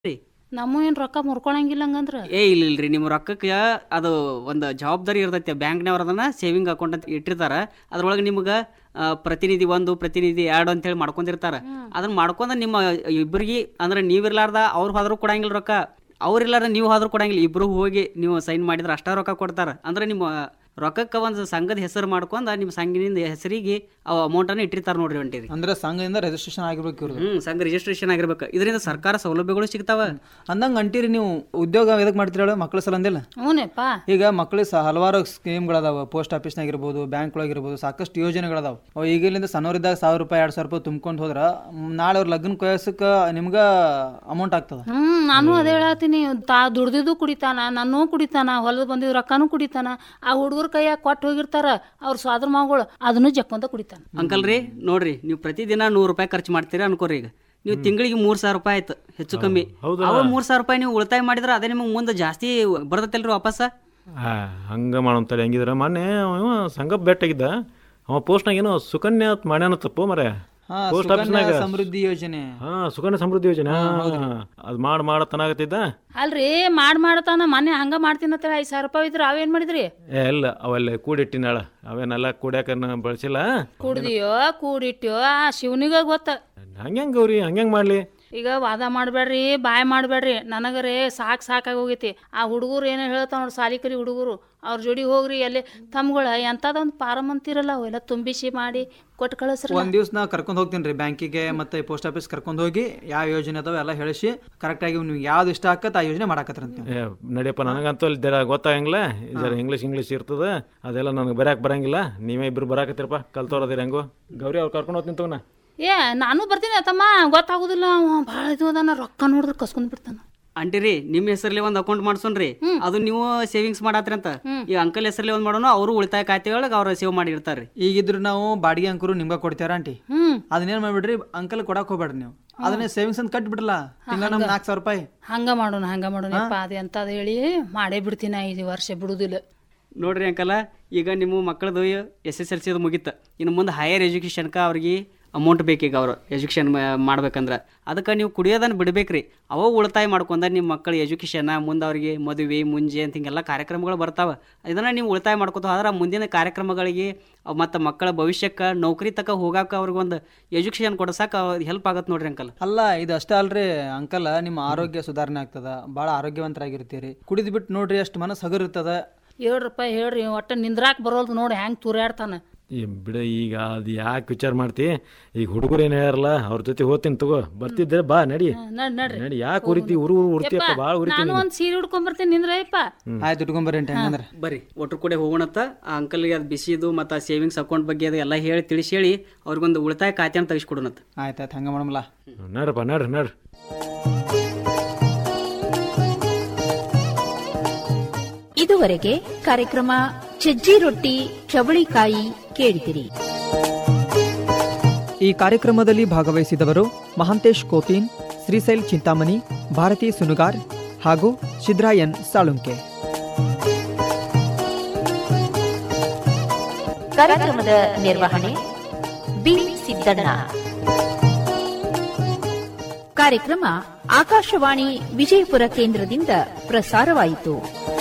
ರೀ ನಮ್ಮ ಏನ್ ರೊಕ್ಕ ಮುರ್ಕೊಳಂಗಿಲ್ಲ ಹಂಗಂದ್ರ ಏ ಇಲ್ಲ ಇಲ್ರಿ ನಿಮ್ಮ ರೊಕ್ಕಕ್ಕೆ ಅದು ಒಂದು ಜವಾಬ್ದಾರಿ ಇರ್ತೈತೆ ಬ್ಯಾಂಕ್ನವ್ರು ಅದನ್ನ ಸೇವಿಂಗ್ ಅಕೌಂಟ್ ಅಂತ ಇಟ್ಟಿರ್ತಾರ ಅದ್ರೊಳಗೆ ನಿಮ್ಗೆ ಆ, ಪ್ರತಿನಿಧಿ ಒಂದು ಪ್ರತಿನಿಧಿ ಎರಡು ಅಂತೇಳಿ ಮಾಡ್ಕೊಂಡಿರ್ತಾರ ಅದನ್ನ ಮಾಡ್ಕೊಂಡ ನಿಮ್ಮ ಇಬ್ಬರಿಗೆ ಅಂದ್ರೆ ನೀವಿರ್ಲಾರ್ದ ಅವ್ರು ಹೋದ್ರೂ ಕೊಡಂಗಿಲ್ಲ ರೊಕ್ಕ ಅವ್ರಿಲ್ಲಾರ್ದ ನೀವು ಹೋದ್ರೂ ಕೊಡಂಗಿಲ್ಲ ಇಬ್ರು ಹೋಗಿ ನೀವು ಸೈನ್ ಮಾಡಿದ್ರೆ ಅಷ್ಟ ರೊಕ್ಕ ಕೊಡ್ತಾರ ಅಂದ್ರೆ ನಿಮ್ಮ ರೊಕ್ಕಕ್ಕೆ ಒಂದು ಸಂಘದ ಹೆಸರು ಮಾಡ್ಕೊಂಡ ನಿಮ್ಮ ಸಂಘದಿಂದ ಹೆಸರಿಗೆ ಅವು ಅಮೌಂಟನ್ನು ಇಟ್ಟಿರ್ತಾರ ನೋಡ್ರಿ ಹೊಂಟಿರಿ ಅಂದ್ರೆ ಸಂಘದಿಂದ ರಿಜಿಸ್ಟ್ರೇಷನ್ ಆಗಿರ್ಬೇಕು ಇವ್ರದ್ದು ಹ್ಮ್ ಸಂಘ ರಿಜಿಸ್ಟ್ರೇಷನ್ ಆಗಿರ್ಬೇಕು ಇದರಿಂದ ಸರ್ಕಾರ ಸೌಲಭ್ಯಗಳು ಸಿಗ್ತಾವ ಅಂದಂಗ ಅಂತೀರಿ ನೀವು ಉದ್ಯೋಗ ಎದಕ್ ಮಾಡ್ತೀರಿ ಹೇಳು ಮಕ್ಳ ಸಲ ಅಂದಿಲ್ಲ ಹ್ಞೂನಪ್ಪ ಈಗ ಮಕ್ಳಿಗೆ ಸಹ ಹಲವಾರು ಸ್ಕೀಮ್ಗಳದಾವ ಪೋಸ್ಟ್ ಆಫೀಸ್ನಾಗ ಇರ್ಬೋದು ಬ್ಯಾಂಕ್ ಒಳಗಿರ್ಬೋದು ಸಾಕಷ್ಟು ಯೋಜನೆಗಳದಾವ ಅವು ಈಗಿಲಿಂದ ಸಣ್ಣವರಿದ್ದಾಗ ಸಾವಿರ ರೂಪಾಯಿ ಎರಡು ಸಾವಿರ ರೂಪಾಯಿ ತುಂಬ್ಕೊಂಡು ಹೋದ್ರ ಮ್, ನಾಳೆ ಅವ್ರ ಲಗ್ನ ಕೊಯ್ಸಕ್ಕೆ ನಿಮ್ಗೆ ಅಮೌಂಟ್ ಆಗ್ತದ ಹ್ಮ್ ನಾನು ಅದೇ ಹೇಳತ್ತೀನಿ ತಾ ದುಡ್ದಿದ್ದು ಕುಡಿತಾನ ನನ್ನೂ ಕುಡಿತಾನ ಹೊಲದ ಬಂದಿದ್ ರೊಕ್ಕನೂ ಕುಡಿತಾನ ಆ ಹುಡುಗರ ಕೈಯಾಗ ಕೊಟ್ಟು ಹೋಗಿರ್ತಾರ ಅವ್ರ ಸ್ವಾದ್ರ ಮಗಳು ಅದನ್ನು ಜಕ್ಕೊಂತ ಕುಡಿತಾನ ಅಂಕಲ್ ರೀ ನೋಡ್ರಿ ನೀವು ಪ್ರತಿದಿನ ನೂರು ರೂಪಾಯಿ ಖರ್ಚು ಮಾಡ್ತೀರಾ ಅನ್ಕೋರಿ ಈಗ ನೀವು ತಿಂಗಳಿಗೆ ಮೂರ್ ಸಾವಿರ ರೂಪಾಯಿ ಆಯ್ತು ಹೆಚ್ಚು ಕಮ್ಮಿ ಅವ ಮೂರ್ ಸಾವಿರ ರೂಪಾಯಿ ನೀವು ಉಳಿತಾಯ ಮಾಡಿದ್ರೆ ಅದೇ ನಿಮಗೆ ಮುಂದೆ ಜಾಸ್ತಿ ಬರ್ತೈತಲ್ರಿ ವಾಪಸ್ ಆ, ಹಂಗ ಮಾಡೋಂತಾರೆ ಹೆಂಗಿದ್ರ ಮೊನ್ನೆ ಅವ ಸಂಘ ಭೇಟಿಯಾಗಿದ್ದ ಅವ ಪೋಸ್ಟ್ನಾಗ ಏನೋ ಸುಕನ್ಯಾ ಅಂತ ಮಾಡ್ಯಾನ ತಪ್ಪು ಮರೆ ಹಾ ಪೋಸ್ಟ್ ಸುಕನ್ಯಾ ಆಫೀಸ್ನಾಗ ಸಮೃದ್ಧಿ ಯೋಜನೆ ಹಾ ಸುಕನ್ಯಾ ಸಮೃದ್ಧಿ ಯೋಜನೆ ಅದು ಮಾಡಿ ಮಾಡತನಾಗತ್ತಿದ್ದ ಅಲ್ರಿ ಮಾಡ್ ಮಾಡ್ತಾನ ಮೊನ್ನೆ ಹಂಗ ಮಾಡ್ತೀನಿ ಅಂತ ಐದ್ ಸಾವಿರ ರೂಪಾಯಿ ಇದ್ರ ಅವೇನ್ ಮಾಡಿದ್ರಿ ಏ ಇಲ್ಲ ಅವೆಲ್ಲ ಕೂಡಿಟ್ಟಿನಾಳ ಅವೇನೆಲ್ಲ ಕೂಡ್ಯಾಕ ಬಳಸಿಲ್ಲ ಕುಡ್ದಿಯೋ ಕೂಡಿಟ್ಯೋ ಆ ಶಿವನಿಗ ಗೊತ್ತ ಹಂಗ್ಯಾಂಗ ಗೌರಿ ಹಂಗ್ಯಾಂಗ ಮಾಡ್ಲಿ ಈಗ ವಾದ ಮಾಡಬೇಡ್ರಿ ಬಾಯ್ ಮಾಡಬೇಡ್ರಿ ನನಗರೆ ಸಾಕು ಸಾಕಾಗಿ ಹೋಗೈತಿ ಆ ಹುಡುಗರು ಏನೋ ಹೇಳ್ತಾವ ನೋಡಿ ಸಾಲಿ ಕಲಿ ಹುಡುಗರು ಅವ್ರ ಜೋಡಿ ಹೋಗ್ರಿ ಅಲ್ಲಿ ತಮ್ಗಳ ಎಂಥದೊಂದು ಪಾರಮ್ ಅಂತಿರಲ್ಲ ಅವೆಲ್ಲ ತುಂಬಿಸಿ ಮಾಡಿ ಕೊಟ್ಟು ಕಳಿಸ್ರಿ ಒಂದ್ ದಿವ್ಸ ನಾ ಕರ್ಕೊಂಡ್ ಹೋಗ್ತೀನಿ ರೀ ಬ್ಯಾಂಕಿಗೆ ಮತ್ತೆ ಪೋಸ್ಟ್ ಆಫೀಸ್ ಕರ್ಕೊಂಡ್ ಹೋಗಿ ಯಾವ ಯೋಜನೆ ಅದಾವ ಎಲ್ಲ ಹೇಳಿಸಿ ಕರೆಕ್ಟ್ ಆಗಿ ನೀವು ಯಾವ್ದು ಇಷ್ಟ ಆಕತ್ ಆ ಯೋಜನೆ ಮಾಡಾಕತ್ರಂತ ನೀವು ಏ ನಡಿಯಪ್ಪ ನನಗಂತೂ ಅಲ್ಲಿ ಜರ ಗೊತ್ತಾಗಂಗಿಲ್ಲ ಜರ ಇಂಗ್ಲೀಷ್ ಇಂಗ್ಲೀಷ್ ಇರ್ತದ ಅದೆಲ್ಲ ನನಗೆ ಬರೆಯಕ್ಕೆ ಬರಂಗಿಲ್ಲ ನೀವೇ ಇಬ್ರು ಬರಾಕತ್ತೀರಪ್ಪ ಕಲ್ತವ್ರದಿರ ಹೆಂಗು ಗೌರಿ ಅವ್ರು ಕರ್ಕೊಂಡು ಹೋಗ್ತೀನಿ ತಗೋಣ ಏ ನಾನು ಬರ್ತೀನಿ ತಮ್ಮ ಗೊತ್ತಾಗುದಿಲ್ಲ ಅವ ಭಾಳ ಇದು ಅದಾನ ರೊಕ್ಕ ನೋಡಿದ್ರೆ ಕಸ್ಕೊಂಡ್ ಬಿಡ್ತಾನ ಅಂಟಿರಿ ನಿಮ್ಮ ಹೆಸರಲ್ಲಿ ಒಂದು ಅಕೌಂಟ್ ಮಾಡ್ಸೋನ್ರಿ ಅದು ನೀವು ಸೇವಿಂಗ್ಸ್ ಮಾಡತ್ರಿ ಅಂತ ಈ ಅಂಕಲ್ ಹೆಸರಲ್ಲಿ ಒಂದು ಮಾಡೋಣ ಅವರು ಉಳಿತಾಯ ಖಾತೆ ಒಳಗೆ ಅವ್ರು ಸೇವ್ ಮಾಡಿರ್ತಾರ್ರಿ ಈಗಿದ್ರು ನಾವು ಬಾಡಿಗೆ ಅಂಕರು ನಿಮ್ಗೆ ಕೊಡ್ತೀರ ಆಂಟಿ ಹ್ಮ್ ಅದನ್ನೇನ್ ಮಾಡ್ಬಿಡ್ರಿ ಅಂಕಲ್ ಕೊಡಕ್ ಹೋಗ್ಬೇಡ್ರಿ ನೀವು ಅದನ್ನೇ ಸೇವಿಂಗ್ಸ್ ಅಂತ ಕಟ್ಬಿಡ್ರಲ್ಲ ತಿಂಗಳ ನಮ್ ನಾಲ್ಕು ಸಾವಿರ ರೂಪಾಯಿ ಹಂಗ ಮಾಡೋಣ ಹಂಗ ಮಾಡೋಣ ಯಪ್ಪ ಅದು ಎಂತದ ಹೇಳಿ ಮಾಡೇ ಬಿಡ್ತೀನಿ ಐದು ವರ್ಷ ಬಿಡುದಿಲ್ಲ ನೋಡ್ರಿ ಅಂಕಲ ಈಗ ನಿಮ್ಮ ಮಕ್ಕಳದು ಎಸ್ ಎಸ್ ಎಲ್ ಸಿದು ಮುಗೀತು ಇನ್ನು ಮುಂದೆ ಹೈಯರ್ ಎಜುಕೇಷನ್ಕ ಅವ್ರಿಗೆ ಅಮೌಂಟ್ ಬೇಕೀಗ ಅವರು ಎಜುಕೇಷನ್ ಮಾಡ್ಬೇಕಂದ್ರೆ ಅದಕ್ಕೆ ನೀವು ಕುಡಿಯೋದನ್ನ ಬಿಡ್ಬೇಕ್ರಿ ಅವ ಉಳಿತಾಯ ಮಾಡ್ಕೊಂಡ ನಿಮ್ಮ ಮಕ್ಕಳ ಎಜುಕೇಷನ್ ಮುಂದೆ ಅವ್ರಿಗೆ ಮದುವೆ ಮುಂಜೆ ಅಂತ ಹಿಂಗೆಲ್ಲ ಕಾರ್ಯಕ್ರಮಗಳು ಬರ್ತಾವೆ ಇದನ್ನು ನೀವು ಉಳಿತಾಯ ಮಾಡ್ಕೊತ ಹೋದ್ರೆ ಮುಂದಿನ ಕಾರ್ಯಕ್ರಮಗಳಿಗೆ ಮತ್ತು ಮಕ್ಕಳ ಭವಿಷ್ಯಕ್ಕೆ ನೌಕರಿ ತಕ ಹೋಗಾಕ ಅವ್ರಿಗೊಂದು ಎಜುಕೇಷನ್ ಕೊಡ್ಸಕ್ಕೆ ಹೆಲ್ಪ್ ಆಗತ್ತೆ ನೋಡ್ರಿ ಅಂಕಲ್ ಅಲ್ಲ ಇದು ಅಷ್ಟೇ ಅಲ್ರಿ ಅಂಕಲ್ ನಿಮ್ಮ ಆರೋಗ್ಯ ಸುಧಾರಣೆ ಆಗ್ತದ ಭಾಳ ಆರೋಗ್ಯವಂತರಾಗಿರ್ತೀರಿ ಕುಡಿದ್ ಬಿಟ್ಟು ನೋಡ್ರಿ ಅಷ್ಟು ಮನಸ್ಸು ಹಗರ್ ಇರ್ತದ ಏಳು ರೂಪಾಯಿ ಹೇಳ್ರಿ ಒಟ್ಟು ನಿಂದ್ರಾಕ್ ಬರೋಲ್ದು ನೋಡಿ ಹೆಂಗ್ ತೂರ್ಯಾಡ್ತಾನ ಈ ಬಿಡ ಈಗ ಅದು ಯಾಕೆ ವಿಚಾರ ಮಾಡ್ತಿ ಈಗ ಹುಡುಗರು ಏನು ಹೇಳ್ಯಾರಲ್ಲ ಅವ್ರ ಜೊತೆ ಹೋಗ್ತೀನಿ ತಗೋ ಬರ್ತಿದ್ದೆ ಬಾ ನಡಿ ನಡ್ ನಡ್ರಿ ನಡಿ ಯಾಕೆ ಉರಿತಿ ಉರು ಉರು ಉರ್ತಿಯಪ್ಪ ಭಾಳ ಉರಿತಿ ನಾನು ಒಂದ್ ಸೀರೆ ಉಡ್ಕೊಂಡ್ ಬರ್ತೀನಿ ನಿಂದ್ರಯ್ಯಪ್ಪ ಆಯ್ತು ಇಟ್ಕೊಂಬರ್ರಿ ಆಂಟಿ ಹಂಗಂದ್ರೆ ಬರ್ರಿ ಒಟ್ರು ಕೂಡ ಹೋಗೋಣತ್ತ ಆ ಅಂಕಲ್ಗೆ ಅದು ಬಿಸಿದು ಮತ್ತು ಆ ಸೇವಿಂಗ್ಸ್ ಅಕೌಂಟ್ ಬಗ್ಗೆ ಅದು ಎಲ್ಲ ಹೇಳಿ ತಿಳಿಸಿ ಹೇಳಿ ಅವ್ರಿಗೊಂದು ಉಳಿತಾಯ ಖಾತೆಯನ್ನು ತೆಗಿಸ್ಕೊಡೋಣತ್ತ ಆಯ್ತು ಆಯ್ತು ಹಂಗ ಮಾಡಮಲ್ಲ ನಡ್ರಪ್ಪ ನಡ್ರಿ ನಡ್ರಿ ಇದುವರೆಗೆ ಕಾರ್ಯಕ್ರಮ ಸಜ್ಜಿ ರೊಟ್ಟಿ ಚವಳಿಕಾಯಿ ಕೇಳಿದಿರಿ ಈ ಕಾರ್ಯಕ್ರಮದಲ್ಲಿ ಭಾಗವಹಿಸಿದವರು ಮಹಾಂತೇಶ್ ಕೋತೀನ್ ಶ್ರೀಶೈಲ್ ಚಿಂತಾಮಣಿ ಭಾರತಿ ಸುನುಗಾರ್ ಹಾಗೂ ಶಿದ್ರಾಯನ್ ಸಾಳುಂಕೆ ಕಾರ್ಯಕ್ರಮದ ನಿರ್ವಹಣೆ ಬಿ ಸಿದ್ದಣ್ಣ ಕಾರ್ಯಕ್ರಮ ಆಕಾಶವಾಣಿ ವಿಜಯಪುರ ಕೇಂದ್ರದಿಂದ ಪ್ರಸಾರವಾಯಿತು